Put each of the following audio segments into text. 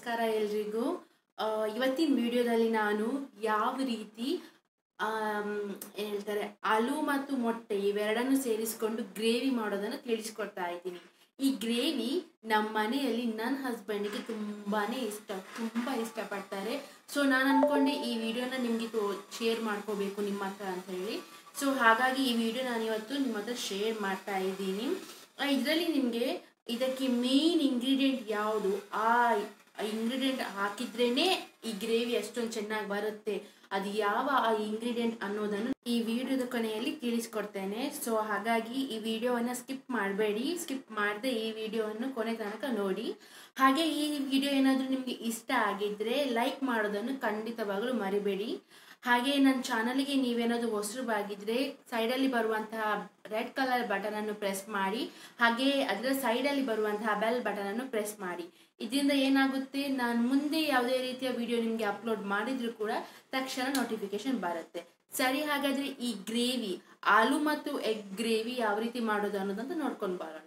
ನಮಸ್ಕಾರ ಎಲ್ರಿಗೂ ಆ, ಇವತ್ತಿನ ವಿಡಿಯೋದಲ್ಲಿ ನಾನು ಯಾವ ರೀತಿ ಆಮ್, ಏನ್ ಹೇಳ್ತಾರೆ ಆಲೂ ಮತ್ತು ಮೊಟ್ಟೆ ಇವೆರಡನ್ನು ಸೇರಿಸ್ಕೊಂಡು ಗ್ರೇವಿ ಮಾಡೋದನ್ನು ತಿಳಿಸ್ಕೊಡ್ತಾ ಇದ್ದೀನಿ ಈ ಗ್ರೇವಿ ನಮ್ಮ ಮನೆಯಲ್ಲಿ ನನ್ನ ಹಸ್ಬೆಂಡಿಗೆ ತುಂಬಾ ಇಷ್ಟ ತುಂಬ ಇಷ್ಟಪಡ್ತಾರೆ ಸೊ ನಾನು ಅಂದ್ಕೊಂಡೆ ಈ ವಿಡಿಯೋನ ನಿಮಗೆ ತೋ ಶೇರ್ ಮಾಡ್ಕೋಬೇಕು ನಿಮ್ಮ ಹತ್ರ ಅಂತ ಹೇಳಿ ಸೊ ಹಾಗಾಗಿ ಈ ವಿಡಿಯೋ ನಾನು ಇವತ್ತು ನಿಮ್ಮ ಹತ್ರ ಶೇರ್ ಮಾಡ್ತಾ ಇದ್ದೀನಿ ಇದರಲ್ಲಿ ನಿಮಗೆ ಇದಕ್ಕೆ ಮೇನ್ ಇಂಗ್ರೀಡಿಯೆಂಟ್ ಯಾವುದು ಆ ಇಂಗ್ರೀಡಿಯೆಂಟ್ ಹಾಕಿದ್ರೇನೆ ಈ ಗ್ರೇವಿ ಅಷ್ಟೊಂದು ಚೆನ್ನಾಗಿ ಬರುತ್ತೆ ಅದು ಯಾವ ಆ ಇಂಗ್ರೀಡಿಯೆಂಟ್ ಅನ್ನೋದನ್ನು ಈ ವಿಡಿಯೋದ ಕೊನೆಯಲ್ಲಿ ತಿಳಿಸ್ಕೊಡ್ತೇನೆ ಸೊ ಹಾಗಾಗಿ ಈ ವಿಡಿಯೋವನ್ನು ಸ್ಕಿಪ್ ಮಾಡಬೇಡಿ ಸ್ಕಿಪ್ ಮಾಡದೆ ಈ ವಿಡಿಯೋವನ್ನು ಕೊನೆ ತನಕ ನೋಡಿ ಹಾಗೆ ಈ ವಿಡಿಯೋ ಏನಾದರೂ ನಿಮಗೆ ಇಷ್ಟ ಆಗಿದ್ದರೆ ಲೈಕ್ ಮಾಡೋದನ್ನು ಖಂಡಿತವಾಗಲೂ ಮರಿಬೇಡಿ ಹಾಗೆ ನನ್ನ ಚಾನಲ್ಗೆ ನೀವೇನಾದರೂ ಹೊಸರುಬಾಗಿದ್ರೆ ಸೈಡಲ್ಲಿ ಬರುವಂತಹ ರೆಡ್ ಕಲರ್ ಬಟನನ್ನು ಪ್ರೆಸ್ ಮಾಡಿ ಹಾಗೆ ಅದರ ಸೈಡಲ್ಲಿ ಬರುವಂತಹ ಬೆಲ್ ಬಟನನ್ನು ಪ್ರೆಸ್ ಮಾಡಿ ಇದರಿಂದ ಏನಾಗುತ್ತೆ ನಾನು ಮುಂದೆ ಯಾವುದೇ ರೀತಿಯ ವಿಡಿಯೋ ನಿಮಗೆ ಅಪ್ಲೋಡ್ ಮಾಡಿದರೂ ಕೂಡ ತಕ್ಷಣ ನೋಟಿಫಿಕೇಶನ್ ಬರುತ್ತೆ ಸರಿ ಹಾಗಾದರೆ ಈ ಗ್ರೇವಿ ಆಲೂ ಮತ್ತು ಎಗ್ ಗ್ರೇವಿ ಯಾವ ರೀತಿ ಮಾಡೋದು ಅನ್ನೋದಂತ ನೋಡ್ಕೊಂಡು ಬರೋಣ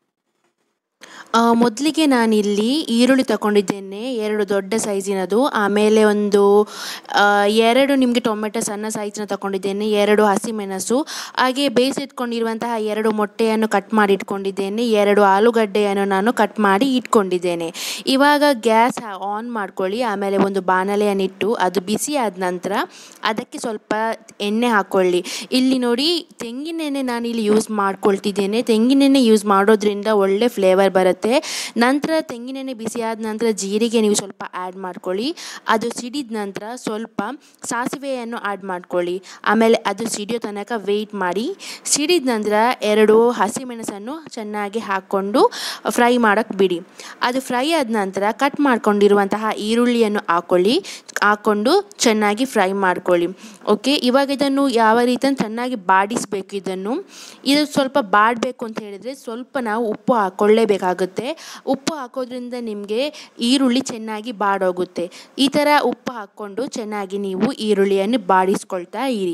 ಮೊದಲಿಗೆ ನಾನಿಲ್ಲಿ ಈರುಳ್ಳಿ ತಗೊಂಡಿದ್ದೇನೆ ಎರಡು ದೊಡ್ಡ ಸೈಜಿನದು ಆಮೇಲೆ ಒಂದು ಆ, ಎರಡು ನಿಮಗೆ ಟೊಮೆಟೊ ಸಣ್ಣ ಸೈಜಿನ ತಗೊಂಡಿದ್ದೇನೆ ಎರಡು ಹಸಿಮೆಣಸು ಹಾಗೆ ಬೇಯಿಸಿಟ್ಕೊಂಡಿರುವಂತಹ ಎರಡು ಮೊಟ್ಟೆಯನ್ನು ಕಟ್ ಮಾಡಿ ಇಟ್ಕೊಂಡಿದ್ದೇನೆ ಎರಡು ಆಲೂಗಡ್ಡೆಯನ್ನು ನಾನು ಕಟ್ ಮಾಡಿ ಇಟ್ಕೊಂಡಿದ್ದೇನೆ ಇವಾಗ ಗ್ಯಾಸ್ ಆನ್ ಮಾಡ್ಕೊಳ್ಳಿ ಆಮೇಲೆ ಒಂದು ಬಾಣಲೆಯನ್ನಿಟ್ಟು ಅದು ಬಿಸಿ ಆದ ನಂತರ ಅದಕ್ಕೆ ಸ್ವಲ್ಪ ಎಣ್ಣೆ ಹಾಕ್ಕೊಳ್ಳಿ ಇಲ್ಲಿ ನೋಡಿ ತೆಂಗಿನೆಣ್ಣೆ ನಾನು ಇಲ್ಲಿ ಯೂಸ್ ಮಾಡ್ಕೊಳ್ತಿದ್ದೇನೆ ತೆಂಗಿನೆಣ್ಣೆ ಯೂಸ್ ಮಾಡೋದ್ರಿಂದ ಒಳ್ಳೆ ಫ್ಲೇವರ್ ಬರುತ್ತೆ ನಂತರ ತೆಂಗಿನೆಣ್ಣೆ ಬಿಸಿ ಆದ ನಂತರ ಜೀರಿಗೆ ನೀವು ಸ್ವಲ್ಪ ಆ್ಯಡ್ ಮಾಡ್ಕೊಳ್ಳಿ ಅದು ಸಿಡಿದ ನಂತರ ಸ್ವಲ್ಪ ಸಾಸಿವೆಯನ್ನು ಆ್ಯಡ್ ಮಾಡ್ಕೊಳ್ಳಿ ಆಮೇಲೆ ಅದು ಸಿಡಿಯೋ ತನಕ ವೆಯ್ಟ್ ಮಾಡಿ ಸಿಡಿದ ನಂತರ ಎರಡು ಹಸಿಮೆಣಸನ್ನು ಚೆನ್ನಾಗಿ ಹಾಕ್ಕೊಂಡು ಫ್ರೈ ಮಾಡೋಕ್ಕೆ ಬಿಡಿ ಅದು ಫ್ರೈ ಆದ ನಂತರ ಕಟ್ ಮಾಡ್ಕೊಂಡಿರುವಂತಹ ಈರುಳ್ಳಿಯನ್ನು ಹಾಕ್ಕೊಳ್ಳಿ ಹಾಕ್ಕೊಂಡು ಚೆನ್ನಾಗಿ ಫ್ರೈ ಮಾಡ್ಕೊಳ್ಳಿ ಓಕೆ ಇವಾಗ ಇದನ್ನು ಯಾವ ರೀತಿ ಚೆನ್ನಾಗಿ ಬಾಡಿಸಬೇಕು ಇದನ್ನು ಇದು ಸ್ವಲ್ಪ ಬಾಡಬೇಕು ಅಂತ ಹೇಳಿದರೆ ಸ್ವಲ್ಪ ನಾವು ಉಪ್ಪು ಹಾಕ್ಕೊಳ್ಳೇಬೇಕಾಗುತ್ತೆ ಉಪ್ಪು ಹಾಕೋದ್ರಿಂದ ನಿಮಗೆ ಈರುಳ್ಳಿ ಚೆನ್ನಾಗಿ ಬಾಡೋಗುತ್ತೆ ಈ ಥರ ಉಪ್ಪು ಹಾಕ್ಕೊಂಡು ಚೆನ್ನಾಗಿ ನೀವು ಈರುಳ್ಳಿಯನ್ನು ಬಾಡಿಸ್ಕೊಳ್ತಾ ಇರಿ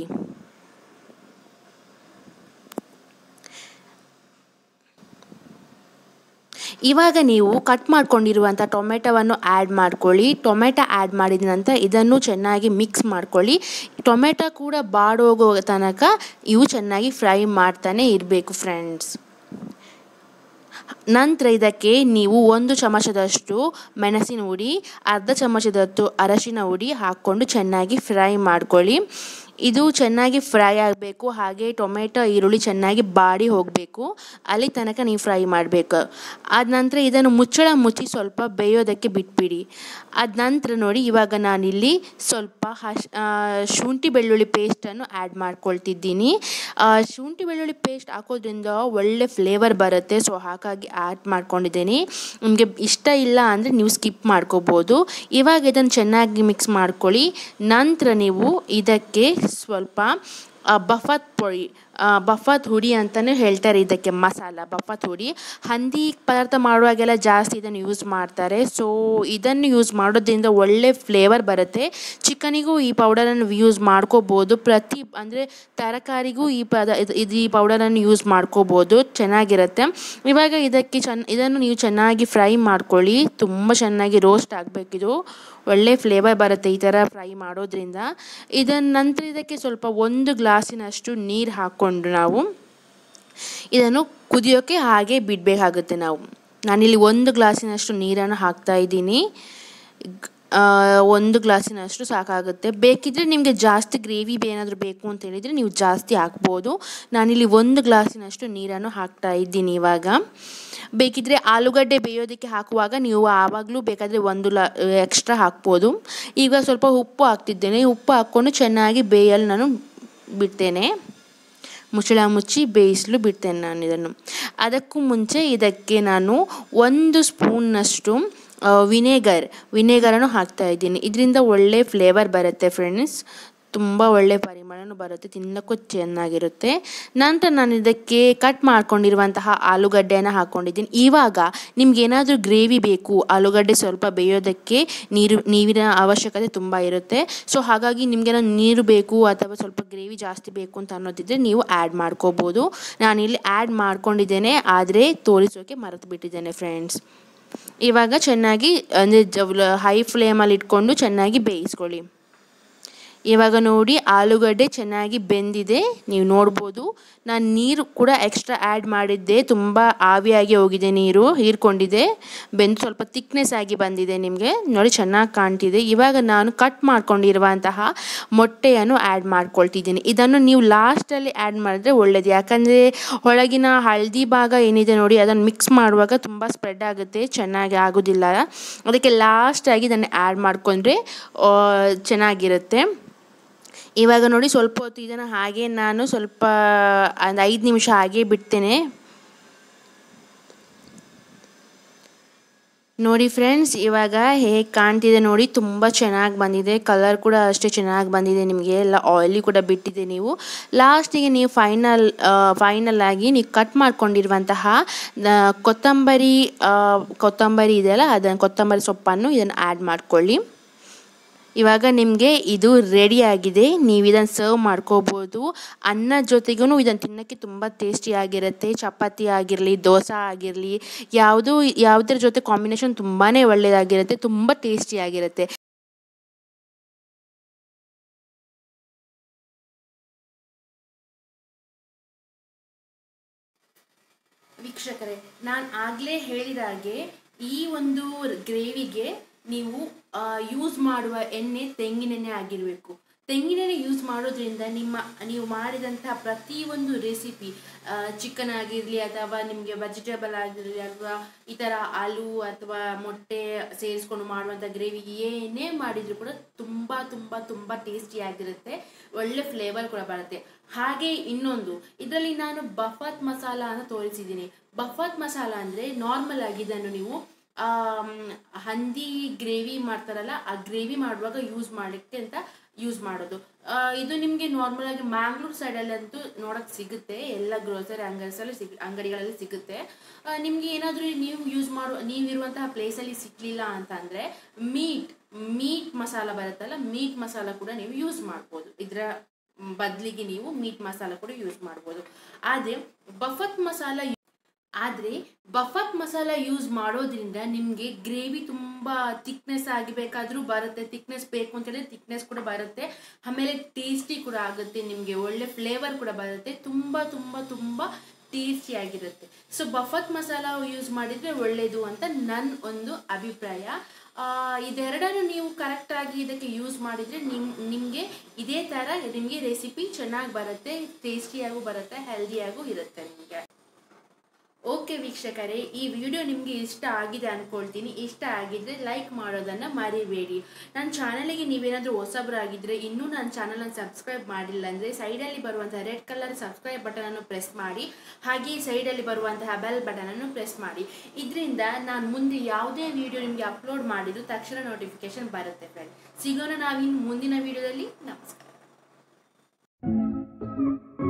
ಇವಾಗ ನೀವು ಕಟ್ ಮಾಡ್ಕೊಂಡಿರುವಂಥ ಟೊಮೆಟೊವನ್ನು ಆ್ಯಡ್ ಮಾಡ್ಕೊಳ್ಳಿ ಟೊಮೆಟೊ ಆ್ಯಡ್ ಮಾಡಿದ ನಂತರ ಇದನ್ನು ಚೆನ್ನಾಗಿ ಮಿಕ್ಸ್ ಮಾಡ್ಕೊಳ್ಳಿ ಟೊಮೆಟೊ ಕೂಡ ಬಾಡೋಗೋ ತನಕ ಇವು ಚೆನ್ನಾಗಿ ಫ್ರೈ ಮಾಡ್ತಾನೆ ಇರಬೇಕು ಫ್ರೆಂಡ್ಸ್ ನಂತರ ಇದಕ್ಕೆ ನೀವು ಒಂದು ಚಮಚದಷ್ಟು ಮೆಣಸಿನ ಹುಡಿ ಅರ್ಧ ಚಮಚದಷ್ಟು ಅರಶಿನ ಹುಡಿ ಹಾಕ್ಕೊಂಡು ಚೆನ್ನಾಗಿ ಫ್ರೈ ಮಾಡ್ಕೊಳ್ಳಿ ಇದು ಚೆನ್ನಾಗಿ ಫ್ರೈ ಆಗಬೇಕು ಹಾಗೆ ಟೊಮೆಟೊ ಈರುಳ್ಳಿ ಚೆನ್ನಾಗಿ ಬಾಡಿ ಹೋಗಬೇಕು ಅಲ್ಲಿ ತನಕ ನೀವು ಫ್ರೈ ಮಾಡಬೇಕು ಆದ ನಂತರ ಇದನ್ನು ಮುಚ್ಚಳ ಮುಚ್ಚಿ ಸ್ವಲ್ಪ ಬೇಯೋದಕ್ಕೆ ಬಿಟ್ಬಿಡಿ ಆದ ನಂತರ ನೋಡಿ ಇವಾಗ ನಾನಿಲ್ಲಿ ಸ್ವಲ್ಪ ಹಶ್ ಆ, ಶುಂಠಿ ಬೆಳ್ಳುಳ್ಳಿ ಪೇಸ್ಟನ್ನು ಆ್ಯಡ್ ಮಾಡ್ಕೊಳ್ತಿದ್ದೀನಿ ಆ, ಶುಂಠಿ ಬೆಳ್ಳುಳ್ಳಿ ಪೇಸ್ಟ್ ಹಾಕೋದ್ರಿಂದ ಒಳ್ಳೆ ಫ್ಲೇವರ್ ಬರುತ್ತೆ ಸೊ ಹಾಗಾಗಿ ಆ್ಯಡ್ ಮಾಡ್ಕೊಂಡಿದ್ದೀನಿ ನಿಮಗೆ ಇಷ್ಟ ಇಲ್ಲ ಅಂದರೆ ನೀವು ಸ್ಕಿಪ್ ಮಾಡ್ಕೋಬೋದು ಇವಾಗ ಇದನ್ನು ಚೆನ್ನಾಗಿ ಮಿಕ್ಸ್ ಮಾಡ್ಕೊಳ್ಳಿ ನಂತರ ನೀವು ಇದಕ್ಕೆ ಸ್ವಲ್ಪ ಆ, ಬಫತ್ ಪೊಡಿ ಆ, ಬಫತ್ ಹುಡಿ ಅಂತಲೇ ಹೇಳ್ತಾರೆ ಇದಕ್ಕೆ ಮಸಾಲ ಬಫತ್ ಹುಡಿ ಹಂದಿ ಪದಾರ್ಥ ಮಾಡುವಾಗೆಲ್ಲ ಜಾಸ್ತಿ ಇದನ್ನು ಯೂಸ್ ಮಾಡ್ತಾರೆ ಸೊ ಇದನ್ನು ಯೂಸ್ ಮಾಡೋದ್ರಿಂದ ಒಳ್ಳೆ ಫ್ಲೇವರ್ ಬರುತ್ತೆ ಚಿಕನಿಗೂ ಈ ಪೌಡರನ್ನು ಯೂಸ್ ಮಾಡ್ಕೋಬೋದು ಪ್ರತಿ ಅಂದರೆ ತರಕಾರಿಗೂ ಈ ಪದ ಇದು ಇದು ಈ ಪೌಡರನ್ನು ಯೂಸ್ ಮಾಡ್ಕೋಬೋದು ಚೆನ್ನಾಗಿರುತ್ತೆ ಇವಾಗ ಇದಕ್ಕೆ ಚೆನ್ನ ಇದನ್ನು ನೀವು ಚೆನ್ನಾಗಿ ಫ್ರೈ ಮಾಡ್ಕೊಳ್ಳಿ ತುಂಬ ಚೆನ್ನಾಗಿ ರೋಸ್ಟ್ ಆಗಬೇಕಿದು ಒಳ್ಳೆ ಫ್ಲೇವರ್ ಬರುತ್ತೆ ಈ ಥರ ಫ್ರೈ ಮಾಡೋದ್ರಿಂದ ಇದನ್ನ ನಂತರ ಇದಕ್ಕೆ ಸ್ವಲ್ಪ ಒಂದು ಗ್ಲಾಸಿನಷ್ಟು ನೀರು ಹಾಕ್ಕೊಂಡು ನಾವು ಇದನ್ನು ಕುದಿಯೋಕ್ಕೆ ಹಾಗೆ ಬಿಡಬೇಕಾಗುತ್ತೆ ನಾವು ನಾನಿಲ್ಲಿ ಒಂದು ಗ್ಲಾಸಿನಷ್ಟು ನೀರನ್ನು ಹಾಕ್ತಾ ಇದ್ದೀನಿ ಗ್- ಆ, ಒಂದು ಗ್ಲಾಸಿನಷ್ಟು ಸಾಕಾಗುತ್ತೆ ಬೇಕಿದ್ರೆ ನಿಮಗೆ ಜಾಸ್ತಿ ಗ್ರೇವಿ ಏನಾದರೂ ಬೇಕು ಅಂತ ಹೇಳಿದರೆ ನೀವು ಜಾಸ್ತಿ ಹಾಕ್ಬೋದು ನಾನಿಲ್ಲಿ ಒಂದು ಗ್ಲಾಸಿನಷ್ಟು ನೀರನ್ನು ಹಾಕ್ತಾ ಇದ್ದೀನಿ ಇವಾಗ ಬೇಕಿದ್ರೆ ಆಲೂಗಡ್ಡೆ ಬೇಯೋದಕ್ಕೆ ಹಾಕುವಾಗ ನೀವು ಆವಾಗಲೂ ಬೇಕಾದರೆ ಒಂದು ಲ ಎಕ್ಸ್ಟ್ರಾ ಹಾಕ್ಬೋದು ಈಗ ಸ್ವಲ್ಪ ಉಪ್ಪು ಹಾಕ್ತಿದ್ದೇನೆ ಉಪ್ಪು ಹಾಕ್ಕೊಂಡು ಚೆನ್ನಾಗಿ ಬೇಯಲು ನಾನು ಬಿಡ್ತೇನೆ ಮುಚ್ಚಳ ಮುಚ್ಚಿ ಬೇಯಿಸಲು ಬಿಡ್ತೇನೆ ನಾನು ಇದನ್ನು ಅದಕ್ಕೂ ಮುಂಚೆ ಇದಕ್ಕೆ ನಾನು ಒಂದು ಸ್ಪೂನ್ನಷ್ಟು ವಿನೇಗರ್ ವಿನೇಗರನ್ನು ಹಾಕ್ತಾ ಇದ್ದೀನಿ ಇದರಿಂದ ಒಳ್ಳೆ ಫ್ಲೇವರ್ ಬರುತ್ತೆ ಫ್ರೆಂಡ್ಸ್ ತುಂಬ ಒಳ್ಳೆ ಪರಿಮಳನೂ ಬರುತ್ತೆ ತಿನ್ನೋಕ್ಕೂ ಚೆನ್ನಾಗಿರುತ್ತೆ ನಂತರ ನಾನು ಇದಕ್ಕೆ ಕಟ್ ಮಾಡ್ಕೊಂಡಿರುವಂತಹ ಆಲೂಗಡ್ಡೆಯನ್ನು ಹಾಕ್ಕೊಂಡಿದ್ದೀನಿ ಇವಾಗ ನಿಮ್ಗೆ ಏನಾದರೂ ಗ್ರೇವಿ ಬೇಕು ಆಲೂಗಡ್ಡೆ ಸ್ವಲ್ಪ ಬೇಯೋದಕ್ಕೆ ನೀರು ನೀರಿನ ಅವಶ್ಯಕತೆ ತುಂಬ ಇರುತ್ತೆ ಸೊ ಹಾಗಾಗಿ ನಿಮಗೇನೋ ನೀರು ಬೇಕು ಅಥವಾ ಸ್ವಲ್ಪ ಗ್ರೇವಿ ಜಾಸ್ತಿ ಬೇಕು ಅಂತ ಅನ್ನೋದಿದ್ರೆ ನೀವು ಆ್ಯಡ್ ಮಾಡ್ಕೋಬೋದು ನಾನಿಲ್ಲಿ ಆ್ಯಡ್ ಮಾಡ್ಕೊಂಡಿದ್ದೇನೆ ಆದರೆ ತೋರಿಸೋಕೆ ಮರೆತು ಬಿಟ್ಟಿದ್ದೇನೆ ಫ್ರೆಂಡ್ಸ್ ಇವಾಗ ಚೆನ್ನಾಗಿ ಅಂದರೆ ಹೈ ಫ್ಲೇಮಲ್ಲಿ ಇಟ್ಕೊಂಡು ಚೆನ್ನಾಗಿ ಬೇಯಿಸ್ಕೊಳ್ಳಿ ಇವಾಗ ನೋಡಿ ಆಲೂಗಡ್ಡೆ ಚೆನ್ನಾಗಿ ಬೆಂದಿದೆ ನೀವು ನೋಡ್ಬೋದು ನಾನು ನೀರು ಕೂಡ ಎಕ್ಸ್ಟ್ರಾ ಆ್ಯಡ್ ಮಾಡಿದ್ದೆ ತುಂಬ ಆವಿಯಾಗಿ ಹೋಗಿದೆ ನೀರು ಹೀರ್ಕೊಂಡಿದೆ ಬೆಂದು ಸ್ವಲ್ಪ ತಿಕ್ನೆಸ್ ಆಗಿ ಬಂದಿದೆ ನಿಮಗೆ ನೋಡಿ ಚೆನ್ನಾಗಿ ಕಾಣ್ತಿದೆ ಇವಾಗ ನಾನು ಕಟ್ ಮಾಡ್ಕೊಂಡಿರುವಂತಹ ಮೊಟ್ಟೆಯನ್ನು ಆ್ಯಡ್ ಮಾಡ್ಕೊಳ್ತಿದ್ದೀನಿ ಇದನ್ನು ನೀವು ಲಾಸ್ಟಲ್ಲಿ ಆ್ಯಡ್ ಮಾಡಿದ್ರೆ ಒಳ್ಳೆಯದು ಯಾಕಂದರೆ ಒಳಗಿನ ಹಳದಿ ಭಾಗ ಏನಿದೆ ನೋಡಿ ಅದನ್ನು ಮಿಕ್ಸ್ ಮಾಡುವಾಗ ತುಂಬ ಸ್ಪ್ರೆಡ್ ಆಗುತ್ತೆ ಚೆನ್ನಾಗಿ ಆಗೋದಿಲ್ಲ ಅದಕ್ಕೆ ಲಾಸ್ಟಾಗಿ ಇದನ್ನು ಆ್ಯಡ್ ಮಾಡಿಕೊಂಡ್ರೆ ಚೆನ್ನಾಗಿರುತ್ತೆ ಇವಾಗ ನೋಡಿ ಸ್ವಲ್ಪ ಹೊತ್ತು ಇದನ್ನು ಹಾಗೆ ನಾನು ಸ್ವಲ್ಪ ಒಂದು ಐದು ನಿಮಿಷ ಹಾಗೆ ಬಿಡ್ತೇನೆ ನೋಡಿ ಫ್ರೆಂಡ್ಸ್ ಇವಾಗ ಹೇಗೆ ಕಾಣ್ತಿದೆ ನೋಡಿ ತುಂಬ ಚೆನ್ನಾಗಿ ಬಂದಿದೆ ಕಲರ್ ಕೂಡ ಅಷ್ಟೇ ಚೆನ್ನಾಗಿ ಬಂದಿದೆ ನಿಮಗೆ ಎಲ್ಲ ಆಯಿಲಿ ಕೂಡ ಬಿಟ್ಟಿದೆ ನೀವು ಲಾಸ್ಟಿಗೆ ನೀವು ಫೈನಲ್ ಫೈನಲ್ ಆಗಿ ನೀವು ಕಟ್ ಮಾಡ್ಕೊಂಡಿರುವಂತಹ ಕೊತ್ತಂಬರಿ ಕೊತ್ತಂಬರಿ ಇದೆಯಲ್ಲ ಅದನ್ನು ಕೊತ್ತಂಬರಿ ಸೊಪ್ಪನ್ನು ಇದನ್ನು ಆ್ಯಡ್ ಮಾಡ್ಕೊಳ್ಳಿ ಇವಾಗ ನಿಮಗೆ ಇದು ರೆಡಿ ಆಗಿದೆ ನೀವು ಇದನ್ನು ಸರ್ವ್ ಮಾಡ್ಕೋಬೋದು ಅನ್ನ ಜೊತೆಗೂ ಇದನ್ನು ತಿನ್ನೋಕ್ಕೆ ತುಂಬ ಟೇಸ್ಟಿಯಾಗಿರುತ್ತೆ ಚಪಾತಿ ಆಗಿರಲಿ ದೋಸೆ ಆಗಿರಲಿ ಯಾವುದು ಯಾವುದ್ರ ಜೊತೆ ಕಾಂಬಿನೇಷನ್ ತುಂಬಾ ಒಳ್ಳೆಯದಾಗಿರುತ್ತೆ ತುಂಬ ಟೇಸ್ಟಿಯಾಗಿರುತ್ತೆ ವೀಕ್ಷಕರೇ ನಾನು ಆಗಲೇ ಹೇಳಿದ ಹಾಗೆ ಈ ಒಂದು ಗ್ರೇವಿಗೆ ನೀವು ಯೂಸ್ ಮಾಡುವ ಎಣ್ಣೆ ತೆಂಗಿನೆಣ್ಣೆ ಆಗಿರಬೇಕು ತೆಂಗಿನೆಣ್ಣೆ ಯೂಸ್ ಮಾಡೋದ್ರಿಂದ ನಿಮ್ಮ ನೀವು ಮಾಡಿದಂತಹ ಪ್ರತಿಯೊಂದು ರೆಸಿಪಿ ಚಿಕನ್ ಆಗಿರಲಿ ಅಥವಾ ನಿಮಗೆ ವೆಜಿಟೇಬಲ್ ಆಗಿರಲಿ ಅಥವಾ ಈ ಥರ ಆಲೂ ಅಥವಾ ಮೊಟ್ಟೆ ಸೇರಿಸ್ಕೊಂಡು ಮಾಡುವಂಥ ಗ್ರೇವಿ ಏನೇ ಮಾಡಿದರೂ ಕೂಡ ತುಂಬ ತುಂಬ ತುಂಬ ಟೇಸ್ಟಿಯಾಗಿರುತ್ತೆ ಒಳ್ಳೆ ಫ್ಲೇವರ್ ಕೂಡ ಬರುತ್ತೆ ಹಾಗೆ ಇನ್ನೊಂದು ಇದರಲ್ಲಿ ನಾನು ಬಫತ್ ಮಸಾಲ ಅಂತ ತೋರಿಸಿದ್ದೀನಿ ಬಫತ್ ಮಸಾಲ ಅಂದರೆ ನಾರ್ಮಲ್ ಆಗಿ ಇದನ್ನು ನೀವು ಹಂದಿ ಗ್ರೇವಿ ಮಾಡ್ತಾರಲ್ಲ ಆ ಗ್ರೇವಿ ಮಾಡುವಾಗ ಯೂಸ್ ಮಾಡೋಕ್ಕೆ ಅಂತ ಯೂಸ್ ಮಾಡೋದು ಇದು ನಿಮಗೆ ನಾರ್ಮಲ್ ಆಗಿ ಮ್ಯಾಂಗ್ಳೂರ್ ಸೈಡಲ್ಲಂತೂ ನೋಡೋಕ್ಕೆ ಸಿಗುತ್ತೆ ಎಲ್ಲ ಗ್ರೋಸರಿ ಅಂಗಡಿಸಲ್ಲಿ ಸಿಗ್ ಅಂಗಡಿಗಳಲ್ಲಿ ಸಿಗುತ್ತೆ ನಿಮಗೆ ಏನಾದರೂ ನೀವು ಯೂಸ್ ಮಾಡೋ ನೀವಿರುವಂತಹ ಪ್ಲೇಸಲ್ಲಿ ಸಿಕ್ಕಲಿಲ್ಲ ಅಂತಂದರೆ ಮೀಟ್ ಮೀಟ್ ಮಸಾಲ ಬರುತ್ತಲ್ಲ ಮೀಟ್ ಮಸಾಲ ಕೂಡ ನೀವು ಯೂಸ್ ಮಾಡ್ಬೋದು ಇದರ ಬದಲಿಗೆ ನೀವು ಮೀಟ್ ಮಸಾಲ ಕೂಡ ಯೂಸ್ ಮಾಡ್ಬೋದು ಆದರೆ ಬಫತ್ ಮಸಾಲ ಆದರೆ ಬಫತ್ ಮಸಾಲ ಯೂಸ್ ಮಾಡೋದ್ರಿಂದ ನಿಮಗೆ ಗ್ರೇವಿ ತುಂಬ ತಿಕ್ನೆಸ್ ಆಗಬೇಕಾದ್ರೂ ಬರುತ್ತೆ ತಿಕ್ನೆಸ್ ಬೇಕು ಅಂತ ಹೇಳಿದ್ರೆ ತಿಕ್ನೆಸ್ ಕೂಡ ಬರುತ್ತೆ ಆಮೇಲೆ ಟೇಸ್ಟಿ ಕೂಡ ಆಗುತ್ತೆ ನಿಮಗೆ ಒಳ್ಳೆ ಫ್ಲೇವರ್ ಕೂಡ ಬರುತ್ತೆ ತುಂಬ ತುಂಬ ತುಂಬ ಟೇಸ್ಟಿಯಾಗಿರುತ್ತೆ ಸೊ ಬಫತ್ ಮಸಾಲ ಯೂಸ್ ಮಾಡಿದರೆ ಒಳ್ಳೆಯದು ಅಂತ ನನ್ನ ಒಂದು ಅಭಿಪ್ರಾಯ ಇದೆರಡನ್ನು ನೀವು ಕರೆಕ್ಟಾಗಿ ಇದಕ್ಕೆ ಯೂಸ್ ಮಾಡಿದರೆ ನಿಮ್ ನಿಮಗೆ ಇದೇ ಥರ ನಿಮಗೆ ರೆಸಿಪಿ ಚೆನ್ನಾಗಿ ಬರುತ್ತೆ ಟೇಸ್ಟಿಯಾಗೂ ಬರುತ್ತೆ ಹೆಲ್ದಿಯಾಗೂ ಇರುತ್ತೆ ನಿಮಗೆ ಓಕೆ ವೀಕ್ಷಕರೇ ಈ ವಿಡಿಯೋ ನಿಮಗೆ ಇಷ್ಟ ಆಗಿದೆ ಅಂದ್ಕೊಳ್ತೀನಿ ಇಷ್ಟ ಆಗಿದ್ದರೆ ಲೈಕ್ ಮಾಡೋದನ್ನು ಮರಿಬೇಡಿ ನನ್ನ ಚಾನಲಿಗೆ ನೀವೇನಾದರೂ ಹೊಸಬರಾಗಿದ್ದರೆ ಇನ್ನೂ ನನ್ನ ಚಾನಲನ್ನು ಸಬ್ಸ್ಕ್ರೈಬ್ ಮಾಡಿಲ್ಲ ಅಂದರೆ ಸೈಡಲ್ಲಿ ಬರುವಂತಹ ರೆಡ್ ಕಲರ್ ಸಬ್ಸ್ಕ್ರೈಬ್ ಬಟನನ್ನು ಪ್ರೆಸ್ ಮಾಡಿ ಹಾಗೆ ಸೈಡಲ್ಲಿ ಬರುವಂತಹ ಬೆಲ್ ಬಟನನ್ನು ಪ್ರೆಸ್ ಮಾಡಿ ಇದರಿಂದ ನಾನು ಮುಂದೆ ಯಾವುದೇ ವಿಡಿಯೋ ನಿಮಗೆ ಅಪ್ಲೋಡ್ ಮಾಡಿದ್ರು ತಕ್ಷಣ ನೋಟಿಫಿಕೇಶನ್ ಬರುತ್ತೆ ಫ್ರೆಂಡ್ ಸಿಗೋಣ ನಾವಿನ್ನು ಮುಂದಿನ ವಿಡಿಯೋದಲ್ಲಿ ನಮಸ್ಕಾರ